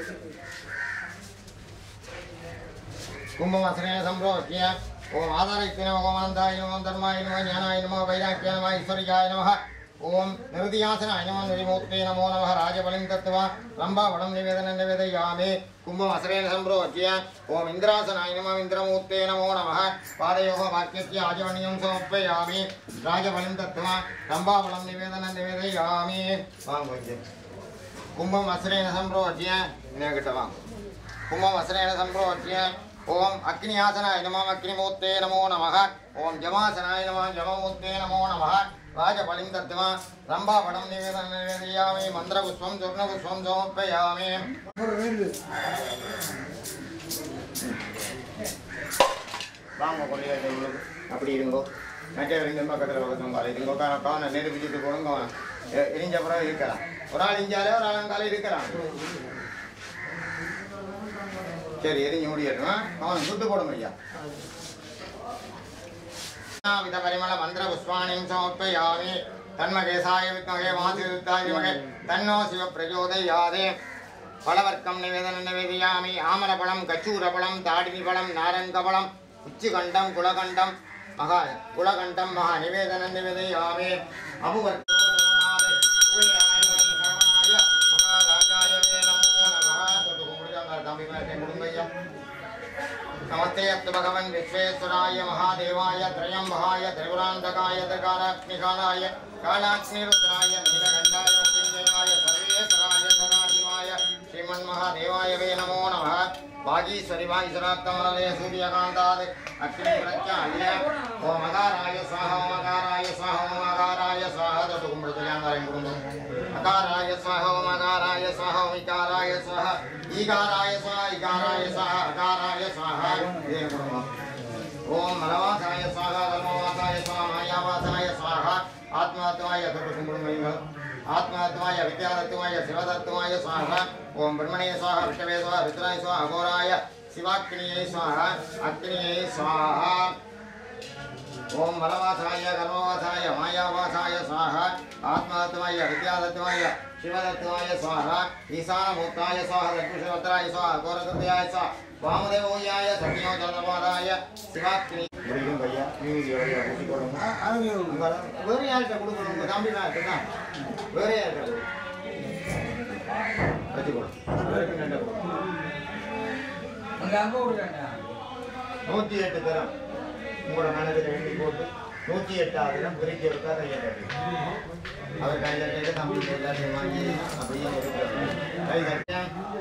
[SPEAKER 2] கும்பமசனேன சம்பிரோக்கிய ஓம் ஆதாரத்தின ஓமனந்தாய நமோ தர்மாய நமோ ஞானாய நமோ வைராக்கிய நமோ ஈஸ்வரியாய நமோ ஓம் நிருதியாசனாய நமோ நிரிமூர்த்தே நமோ நம ராஜபலிம் தத்துவ ரம்பாவளம் நிவேதன நிவேதயாமி கும்பமசனேன சம்பிரோக்கிய ஓம் இந்திராசனாய நமோ இந்திரமூர்த்தே நமோ நம பாதயோக வாக்கியஸ்ய ஆஜவணியம் சமர்ப்பயாமி ராஜபலிம் தத்துவ ரம்பாவளம் நிவேதன நிவேதயாமி வாங்க கொஞ்சம் கும்பம் அசுரேன சம்பிரோக்கிய கிட்ட வாங்க கும்பம் அசுரேன சம்பிரோக்கிய ஓம் அக்னியாசனாய நம அக்னிமூர்த்தே நமோ நம ஓம் ஜமாசனாய நம ஜமமூர்த்தே நமோ நம ராஜபலிம் தத்துவ ரம்பாபடம் நிவேதன நிவேதயாமி மந்திரபுஷ்பம் சுர்ணபுஷ்பம் சமர்ப்பயாமி வாங்க கொள்ளையாக உள்ளது அப்படி இருங்கோ மற்ற ரெண்டு பக்கத்தில் பக்கத்தில் பாரு இருங்கோ கவனம் நெருப்பிச்சுட்டு போடுங்க எ- எரிஞ்ச பிறகு இருக்கலாம் ஒரு ஆள் இஞ்சாலே ஒரு ஆள் அங்கால இருக்கிறான் சரி எரிஞ்சு முடியட்டும் அவன் சுட்டு போடும் ஐயா வித பரிமள மந்திர புஷ்பாணிம் சமர்ப்பயாமி தன்மகேசாய வித்மகே மாசிருத்தாய மகே தன்னோ சிவ பிரச்சோதயாதே பலவர்க்கம் நிவேதன நிவேதயாமி ஆமரபலம் கச்சூரபலம் தாடினி பலம் நாரங்கபலம் உச்சிகண்டம் குலகண்டம் மகா குலகண்டம் மகா நிவேதன நிவேதயாமி அபுவர்க்கம் नमस्ते अस्तु भगवन् विश्वेश्वराय महादेवाय त्रयम्बहाय त्रिपुरान्तकाय त्रिकालाग्निकालाय कालाग्निरुद्राय नीलकण्ठाय मृत्युञ्जयाय सर्वेश्वराय सदाशिवाय श्रीमन्महादेवाय वे नमो नमः वागीश्वरि वागीश्वरात्तमलये सूर्यकान्तात् अग्निप्रत्याल्य ओमकाराय स्वाहा ओमकाराय स्वाहा ओमकाराय स्वाहा तत् कुम्भृतयाङ्गारं कुम्भम् अकाराय स्वाहा ओमकाराय स्वाहा ओमिकाराय स्वाहा ईकाराय स्वाहा इकाराय स्वाहा अकाराय स्वाहा ये कुर्मः ओम मलवासाय स्वाहा धर्मवासाय स्वाहा मायावासाय स्वाहा आत्मात्माय सर्वकुम्भृमैः आत्मात्माय विद्यादत्तमाय शिवदत्तमाय स्वाहा ओम ब्रह्मणे स्वाहा विष्णवे स्वाहा रुद्राय स्वाहा अघोराय शिवाग्निये स्वाहा अग्निये स्वाहा ओम मलवासाय कर्मवासाय मायावासाय स्वाहा आत्मात्माय विद्यादत्तमाय शिवदत्तमाय स्वाहा ईशानभूताय स्वाहा लक्ष्मीश्वराय स्वाहा घोरकृत्याय स्वाहा वामदेवोयाय सत्योजनवादाय शिवाग्नि முடியும் பையா நீங்க எவ்வளோ ஊசி போடணும் வேற யார்கிட்ட கொடுக்கணும் உங்க தம்பி தான் இருக்கா வேற யார்கிட்ட வச்சு கொடு
[SPEAKER 5] அங்க அங்க விடுறாங்க
[SPEAKER 2] நூற்றி எட்டு தரம் உங்களோட மனதில் எழுதி போட்டு நூற்றி எட்டாவது தரம் பிரிக்க இருக்கா கையை கட்டி அவர் கையில் கையில தம்பி எல்லாத்தையும் வாங்கி அப்படியே இருக்கிறார் கை கட்ட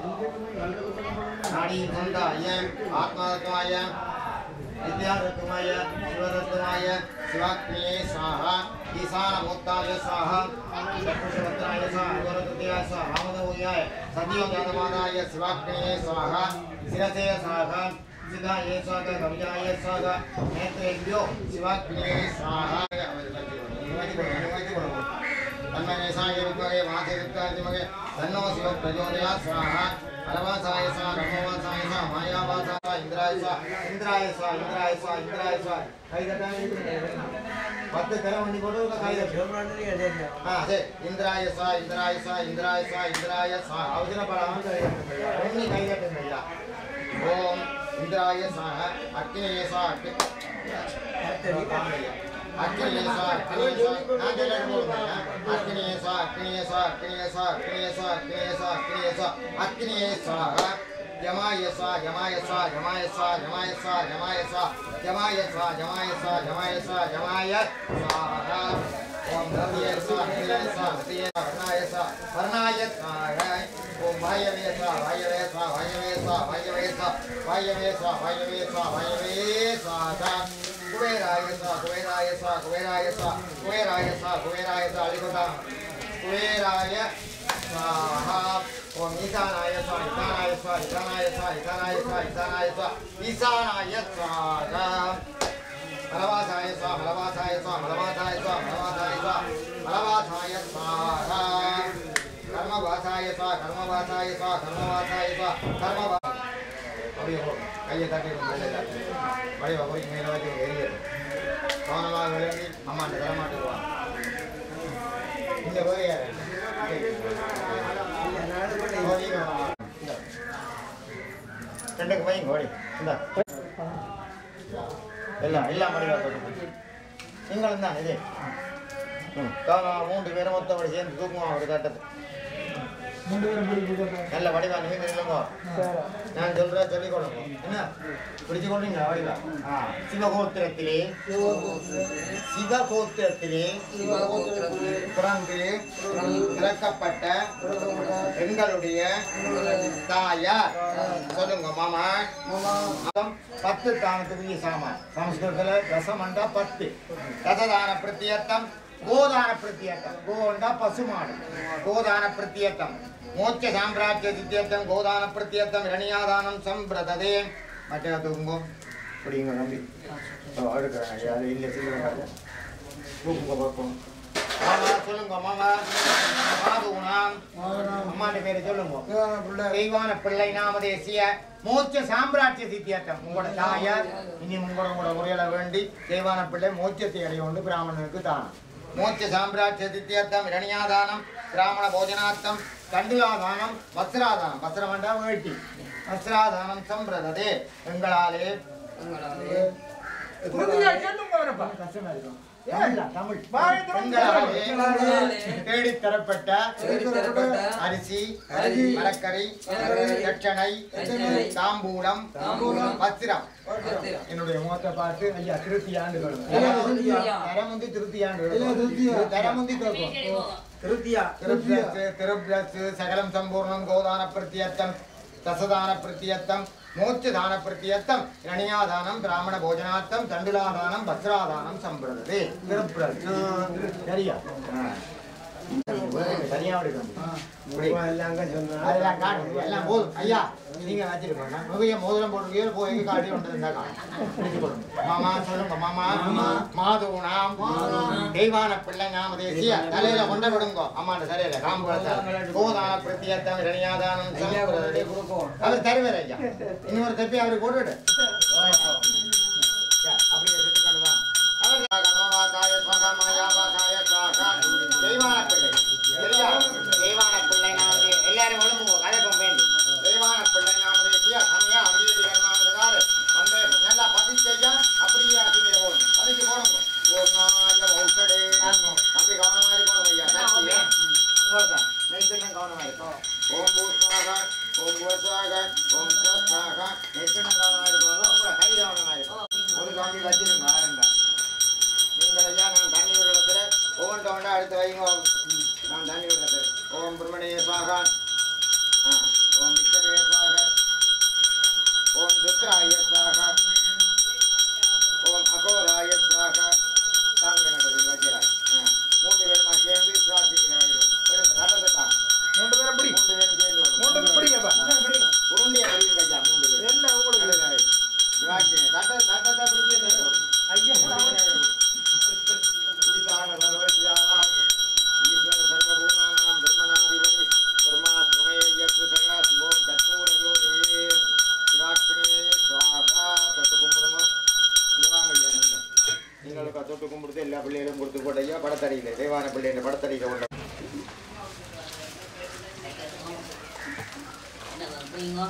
[SPEAKER 2] நாடி சந்தாய ஆத்மாத்மாய வித்யாதத்துமாய சிவதத்துமாய சிவாக்னியே சாஹா ஈசானமூர்த்தாய சாஹா சத்புஷவத்ராய சாஹா குரதுத்தியாய சாஹா ராமதவுயாய சத்யோஜாதமாதாய சிவாக்னியே சாஹா சிரசே சாஹா சிதாய சாக கவியாய சாக நேத்ரேபியோ சிவாக்னியே சாஹா தன்மகேசாய வித்மகே மாசே வித்வாதிமகே तन्नो शिव प्रचोदयात् स्वाहा अलवासाय सा नमोवासाय सा मायावासाय सा इंद्राय सा इंद्राय सा इंद्राय सा इंद्राय सा கை தட்டாம பத்து தர வண்டி போட்டு கை தட்டு ஆ சரி இந்திராய சா இந்திராய சா இந்திராய சா இந்திராய சா அவசரப்படாம கை தட்டுங்க ஒண்ணு கை தட்டுங்க ஐயா ஓம் இந்திராய சா அக்னியே சா அக்னி அக்னியே சா அக்னியே சா நான் சொல்றது போடுங்க அக்னியே சா அக்னியே சா அக்னியே சா அக்னியே சா அக்னியே சா அக்னியே சா அக்னியே சா யமாய சா யமாய சா யமாய சா யமாய சா யமாய சா யமாய சா யமாய சா யமாய சா யமாய சா ஓம் ரவிய சா ஹிரிய சா ஹிரிய வர்ணாய சா வர்ணாய சாய ஓம் வாயவே சா வாயவே சா வாயவே சா வாயவே சா வாயவே சா வாயவே சா வாயவே சா சா குபேராய சா குபேராய சா குபேராய சா குபேராய சா குபேராய சா அழிகுதாம் குபேராய स्वाहा ओम ईशानाय स्वा ईशानाय स्वा ईशानाय स्वा ईशानाय स्वा ईशानाय स्वा ईशानाय स्वाहा मलवासाय स्वा मलवासाय स्वा मलवासाय स्वा मलवासाय स्वा मलवासाय स्वाहा कर्मवासाय स्वा कर्मवासाय स्वा कर्मवासाय स्वा कर्मवा அப்படியே போ. கையை தட்டி மேலே தட்டி அப்படியே போய் மேலே வச்சு எரியது கவனமாக விளங்கி அம்மாட்ட தரமாட்டுருவா இந்த வேறு யாரு ரெண்டுக்கு பையன் கோடி இந்த எல்லாம் எல்லாம் மடிவா தொட்டு நீங்களும் தான் இது ம் கவனம் மூன்று பேரும் மொத்தப்படி சேர்ந்து தூக்குவோம் ஒரு கட்டத்தை நல்ல வடிவா நீங்க இல்லைங்கோ நான் சொல்றேன் சொல்லிக் கொடுங்க என்ன பிடிச்சு கொள்றீங்களா வடிவா ஆ சிவகோத்திரத்திலே சிவகோத்திரத்திலே பிறந்து இறக்கப்பட்ட எங்களுடைய தாயார் சொல்லுங்க மாமா மதம் பத்து தானத்துக்கு சாமா சமஸ்கிருதத்துல தசமண்டா பத்து தசதான பிரத்தியர்த்தம் கோதான பிரத்தியர்த்தம் கோண்டா பசுமாடு கோதான பிரத்தியர்த்தம் மோட்ச சாம்ராஜ்ய சித்தியர்த்தம் கோதான பிரத்தியர்த்தம் இரணியாதானம் சம்பிரததே மற்ற தூங்குங்கோ இப்படிங்க நம்பி எடுக்கிறேன் ஐயா அது இல்லை சொல்லுங்க தூக்குங்க பார்ப்போம் மாமா சொல்லுங்க மாமா மாதுனாம் அம்மாட்ட பேரு சொல்லுங்க தெய்வான பிள்ளை நாமதேசிய மோட்ச சாம்ராஜ்ய சித்தியாட்டம் உங்களோட தாயார் இனி உங்களோட உங்களோட முறையில வேண்டி தெய்வான பிள்ளை மோட்சத்தை அடைய கொண்டு பிராமணனுக்கு தானம் மோட்ச சாம்ராஜ்ய சித்தியார்த்தம் இரணியாதானம் பிராமண போஜனார்த்தம் கண்டுலாதானம் வஸ்திராதானம் வஸ்திரம் வேண்டா வேட்டி வஸ்திராதானம் சம்பிரததே எங்களாலே கஷ்டமா இருக்கும் தமிழ்ல, தமிழ். எங்களாலே தேடித் தரப்பட்ட அரிசி மரக்கறி தட்சணை தாம்பூலம் வஸ்திரம் என்னுடைய முகத்தை பார்த்து ஐயா திருப்தி ஆண்டுகளும் தரமுந்தி திருப்தி ஆண்டுகளும் தரமுந்தி கேட்கும் திருப்தி திருப்தி சகலம் சம்பூர்ணம் கோதான பிரத்தியர்த்தம் தசதான பிரத்தியர்த்தம் மோட்சதான பிரத்தியர்த்தம் இரணியாதானம் பிராமண போஜனார்த்தம் தண்டுலாதானம் வஸ்திராதானம் சம்பிரதே திருப்புரல் சரியா சரியா அதெல்லாம் காட்டு எல்லாம் போதும் ஐயா நீங்க வச்சிருக்கோங்க நிறைய மோதிரம் போட்டுருக்கீங்க போய் எங்க காட்டி கொண்டு இருந்தா மாமா சொல்லுங்க மாமா மாதூனாம் தெய்வான பிள்ளை நாம தேசிய தலையில கொண்ட விடுங்கோ அம்மாண்ட தலையில காம்புகளத்தால் கோதான பிரத்தியர்த்தம் இரணியாதானம் சம்பிரதே அவர் தருவார் ஐயா இன்னொரு தப்பி அவருக்கு போட்டுவிடு அப்படியே சுத்தி கொண்டு வா அவர் கனோவாதாய ஸ்வகா மாயாவாதாய ஸ்வாகா தெய்வான பிள்ளை சரியா தெய்வான பிள்ளை நாமதே எல்லாரும் ஒழுங்குங்க கதைப்போம் வேண்டும் தெய்வான பிள்ளை நாமதே சியா சமயா அபியதி கர்மாங்கிறதால வந்து நல்லா பதிச்சையா அப்படியே அடிமையை போடும் பதிச்சு போடுங்க ஒரு நாள் ஔஷடே தம்பி கவனமா இருக்கணும் ஐயா சக்தியா உங்களுக்கு நைட்டுன்னு கவனமா இருக்கும் ஓம் பூஸ்வாக ஓம் பூஸ்வாக ஓம் ஸ்வஸ்வாக நைட்டுன்னு கவனமா இருக்கணும் அப்புறம் கை கவனமா இருக்கும் ஒரு காண்டி வச்சிருங்க ஆரம்ப நீங்கள் ஐயா நான் தண்ணி விடுறதுல ஒவ்வொன்று ஒன்றா எடுத்து வைங்க நான் தண்ணி விடுறது ஓம் பிரம்மணிய சுவாக ஆ ஓம் விஷ்ணவே சுவாக ஓம் ருத்ராய சுவாக ஓம் அகோராய சுவாக சாமி எனக்கு வைக்கிறார் ஆ மூன்று பேருமா சேர்ந்து பிரார்த்திக்கிறார் எடுங்க ரத்தத்தை தான்
[SPEAKER 3] மூன்று பேரும் பிடி
[SPEAKER 2] மூன்று பேரும் சேர்ந்து விடுங்க.
[SPEAKER 3] மூன்று பேரும் பிடிங்கப்பா
[SPEAKER 2] உருண்டையை அறியுங்க ஐயா மூன்று பேர்
[SPEAKER 3] என்ன உங்களுக்கு
[SPEAKER 2] சிவாஜி தட்டை தட்டத்தை பிடிச்சி
[SPEAKER 3] ஐயா
[SPEAKER 2] ஈசான சர்வஜானாம் ஈஸ்வர சர்வபூதானாம் பிரம்மணாதிபதி பிரம்மா கத்தரிக்க உள்ள
[SPEAKER 4] என்ன புரியுங்க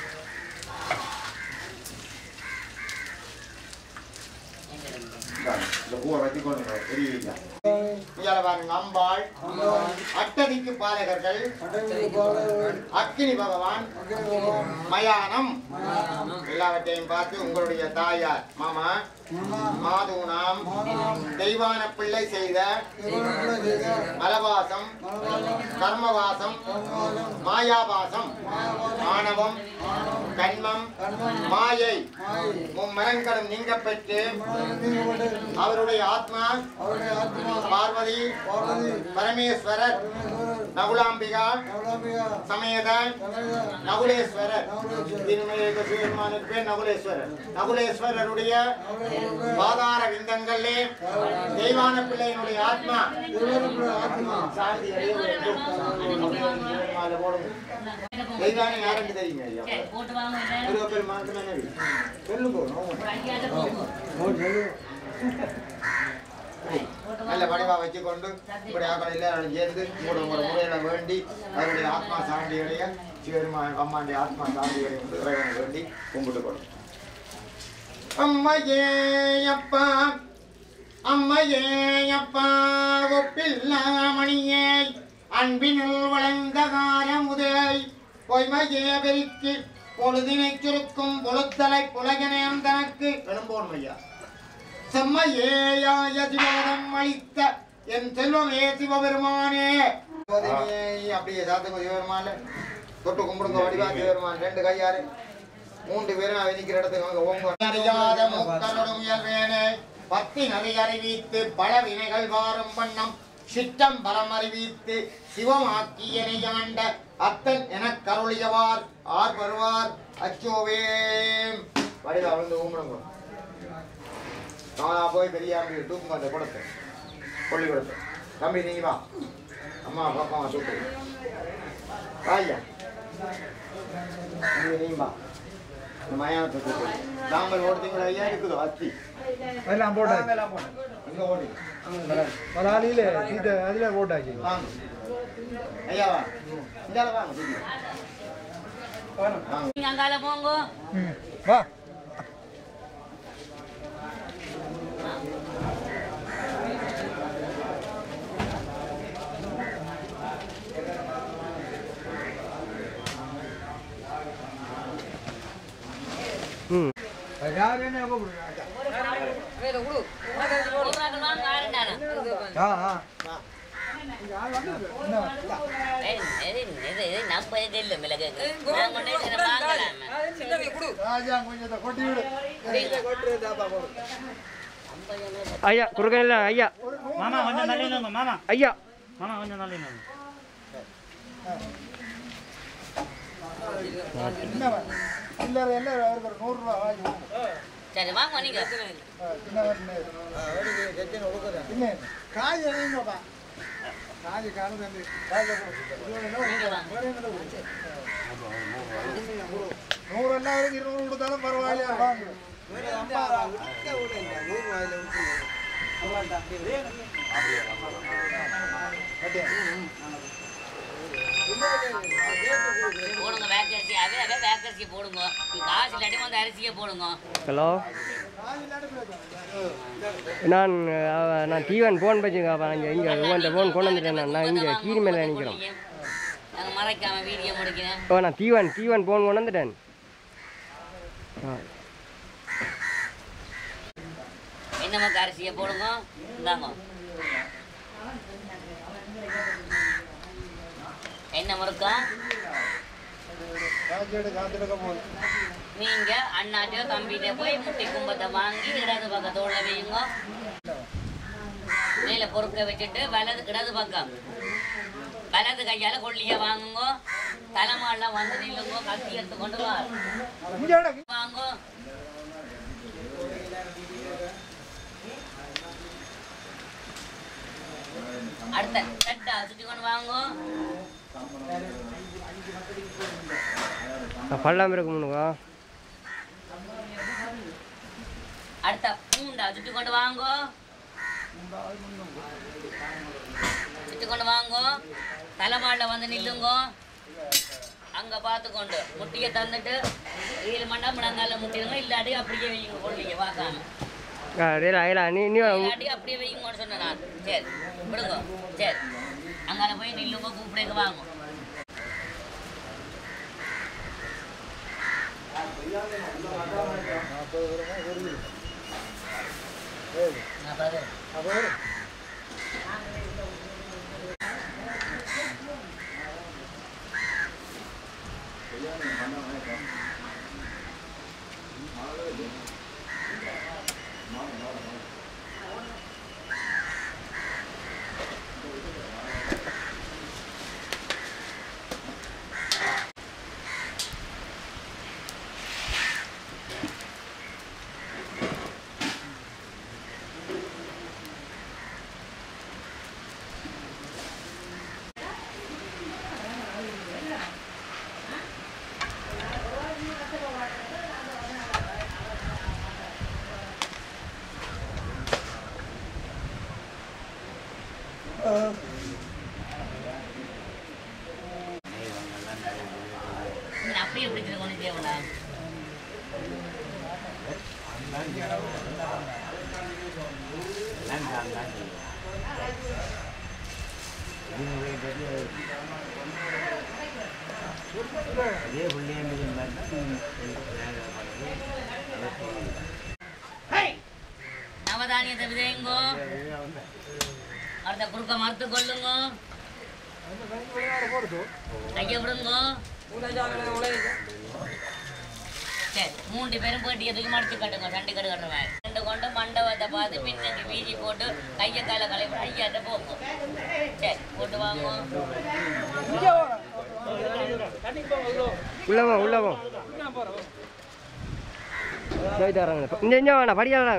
[SPEAKER 2] இந்த பூவை வச்சுக்கொண்டு தெரியுங்க இயால பாருங்க அம்பாள் அட்டதிக்கு பாலகர்கள் அக்கினி பகவான் மயானம் எல்லாவற்றையும் பார்த்து உங்களுடைய தாயார் மாமா மாதூனாம் தெய்வான பிள்ளை செய்த மலவாசம் கர்மவாசம் மாயாவாசம் ஆணவம் கண்மம் மாயை மும்மரங்களும் நீங்க பெற்று அவருடைய ஆத்மா பார்வதி பரமேஸ்வரர் நகுலாம்பிகா சமேத நகுலேஸ்வரர் திருமலேக சிவபெருமானுக்கு பேர் நகுலேஸ்வரர் நகுலேஸ்வரருடைய பாதார விந்தங்களே தெய்வான பிள்ளையினுடைய ஆத்மா சாந்தி அடைய வேண்டும். சிவபெருமானை போடுங்க. தெய்வானை யாருக்கு தெரியுங்க ஐயா
[SPEAKER 4] சரி, போட்டு வாங்க இல்லை.
[SPEAKER 2] முருகப்பெருமானுக்கு மனைவி சொல்லுங்க நோவு.
[SPEAKER 4] ஒரு ஐயாயிரம் போங்க. போட்டு
[SPEAKER 2] நல்ல
[SPEAKER 4] வாங்க.
[SPEAKER 2] வடிவா வச்சுக்கொண்டு இப்படி ஆக்கள் எல்லாரும் சேர்ந்து உங்களோட உங்களோட முறையில வேண்டி அவருடைய ஆத்மா சாண்டியுடைய சிவருமான் அம்மாண்டைய ஆத்மா சாண்டியுடைய வந்து இறைவனை வேண்டி கும்பிட்டு கொள்ளும் அம்மையே அப்பா அம்மையே அப்பா ஒப்பில்லாமணியே அன்பினுள் வளர்ந்த காலமுதை பொய்மையே பெருக்கி பொழுதினை சுருக்கும் பொழுத்தலை புலகனேம் தனக்கு எழும்போன்மையா செம்மையேயாய சிவபதம் அளித்த என் செல்வமே சிவபெருமானே அப்படியே சாத்துங்க சிவபெருமான தொட்டு கும்பிடுங்க வடிவா சிவபெருமான் ரெண்டு கையாரு மூன்று பேரும் நிற்கிற இடத்துக்கு அங்க ஓங்க அறியாத முக்களோடும் இயல்வேனே பத்தி நதி அறிவித்து பல வினைகள் வாரும் வண்ணம் சிற்றம் பரம் அறிவித்து சிவமாக்கியனை ஆண்ட அத்தன் எனக் கருளியவார் ஆர் வருவார் அச்சோவே வடிவா விழுந்து கும்பிடுங்க நானா போய் பெரியாம்பி தூக்குங்க அந்த குடத்தை கொள்ளி கொடுத்து தம்பி நீங்க வா அம்மா பாப்பா தூக்கு வாய்யா நீங்க நீங்க வா இந்த மயானத்தை தூக்கு சாம்பல் ஓடுத்தீங்களா ஐயா இருக்குதோ அத்தி
[SPEAKER 3] எல்லாம் போட்டாச்சு
[SPEAKER 2] இங்க ஓடி
[SPEAKER 3] பலாலியில இது அதுல போட்டாச்சு
[SPEAKER 2] வாங்க ஐயா வா இந்தால வாங்க தூக்கி வாங்க
[SPEAKER 4] நீங்க அங்கால போங்க
[SPEAKER 3] ம் வா யார் என்ன கூப்பிடுறாங்க
[SPEAKER 4] போடுறாங்க வாங்க ஆரண்டானா
[SPEAKER 3] ஆ ஆ
[SPEAKER 4] ஏய், இது இது இது நம்ம இது இல்லை மிளகு நான் கொண்டு வந்து இதை வாங்கலாமே
[SPEAKER 3] ராஜா கொஞ்சத்தை கொட்டி விடு
[SPEAKER 7] ஐயா குறுக்கல ஐயா
[SPEAKER 8] மாமா கொஞ்சம் தள்ளிடுங்க மாமா
[SPEAKER 7] ஐயா
[SPEAKER 8] மாமா கொஞ்சம் தள்ளிடுங்க
[SPEAKER 3] சின்னவன் சில்லறை என்ன அவருக்கு ஒரு நூறுரூவா வாங்கி கொடுங்க.
[SPEAKER 4] சரி வாங்க நீங்க
[SPEAKER 3] ஆ, சின்னவன் என்ன காய் இறங்குங்கப்பா காய் காணு தம்பி காய்
[SPEAKER 4] நீங்க வாங்க
[SPEAKER 3] நூறு எல்லாம் வரைக்கும் இருநூறு கொடுத்தாலும் பரவாயில்லையா வாங்க
[SPEAKER 4] போடுங்க வேக்கரிசி அதே அதே வேக்கரிசி போடுங்க காசு இல்லாட்டி வந்து அரிசியை போடுங்க
[SPEAKER 7] ஹலோ நான் அவ- நான் தீவன் ஃபோன் வச்சுங்க இங்கே இங்கே உங்கள்கிட்ட ஃபோன் கொண்டு வந்துட்டேன் நான். நான் இங்கே கீரி மேலே நிற்கிறோம்
[SPEAKER 4] நாங்கள் மறைக்காம வீடியோ முடிக்கிறேன்
[SPEAKER 7] ஓ நான் தீவன் தீவன் ஃபோன் கொண்டு வந்துட்டேன் ஆ
[SPEAKER 4] என்ன மக்கா அரிசியை போடுங்க இந்தாங்க என்ன முறுக்கா
[SPEAKER 3] காய்ச்சல் காத்திருக்க போகுது
[SPEAKER 4] நீங்க அண்ணாட்டியோ தம்பிகிட்ட போய் முட்டி கும்பத்தை வாங்கி இடது பக்கம் தோல்ல வையுங்க மேல பொறுக்க வச்சுட்டு வலது இடது பக்கம் வலது கையால கொல்லிய வாங்குங்க தலைமாலாம் வந்து நில்லுங்க கத்தி எடுத்து கொண்டு வா
[SPEAKER 3] இங்கே விட
[SPEAKER 4] வாங்க அடுத்த தட்டா சுத்தி கொண்டு வாங்க
[SPEAKER 7] பள்ளம் இருக்கு முன்னுக்கா
[SPEAKER 4] அடுத்த பூண்டா சுத்தி கொண்டு வாங்க எடுத்துக்கொண்டு வாங்கோ தலைமாடில் வந்து நில்லுங்கோ அங்கே பார்த்துக்கொண்டு முட்டியை தந்துட்டு ஏழு மணி நேரம் முழங்கால முட்டிடுங்க இல்லாட்டி அப்படியே வைங்க கொள்வீங்க பார்க்காம
[SPEAKER 7] இல்லை இல்லை நீ நீ
[SPEAKER 4] இல்லாட்டி அப்படியே வைங்கன்னு சொன்னேன் நான் சரி விடுங்க சரி அங்கால போய் நில்லுங்க கூப்பிடுங்க வாங்க நீ அப்படியே பிடிச்சிட்டு கொண்டு தேவனா நவதானியத்தை விதையுங்கோ அடுத்த குறுக்க மறுத்து கொள்ளுங்க கையை விடுங்க சரி மூன்று பேரும் போட்டியை தூக்கி மடிச்சு கட்டுங்க சண்டை கட்டு கட்டுறேன் ரெண்டு கொண்டு மண்டபத்தை பார்த்து பின்னாடி வீதி போட்டு கையை காலை கலைப்பு ஐயாட்ட போகும் சரி போட்டு வாங்க
[SPEAKER 7] உள்ளவோ உள்ளவோ போயிட்டு வராங்க இந்த இங்கே வேணாம் படிக்கலாம்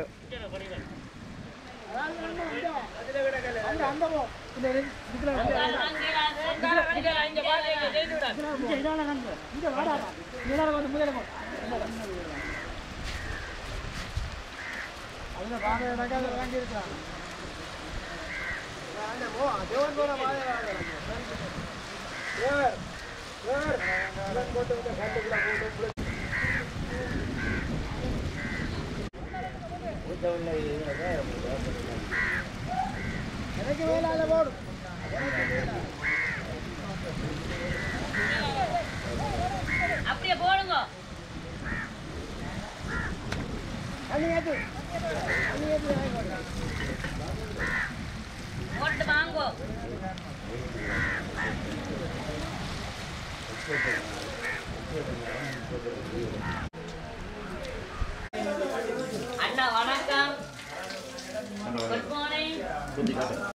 [SPEAKER 4] அப்படியே போடுங்க போட்டு வாங்கோ அண்ணா வணக்கம் குட் மார்னிங்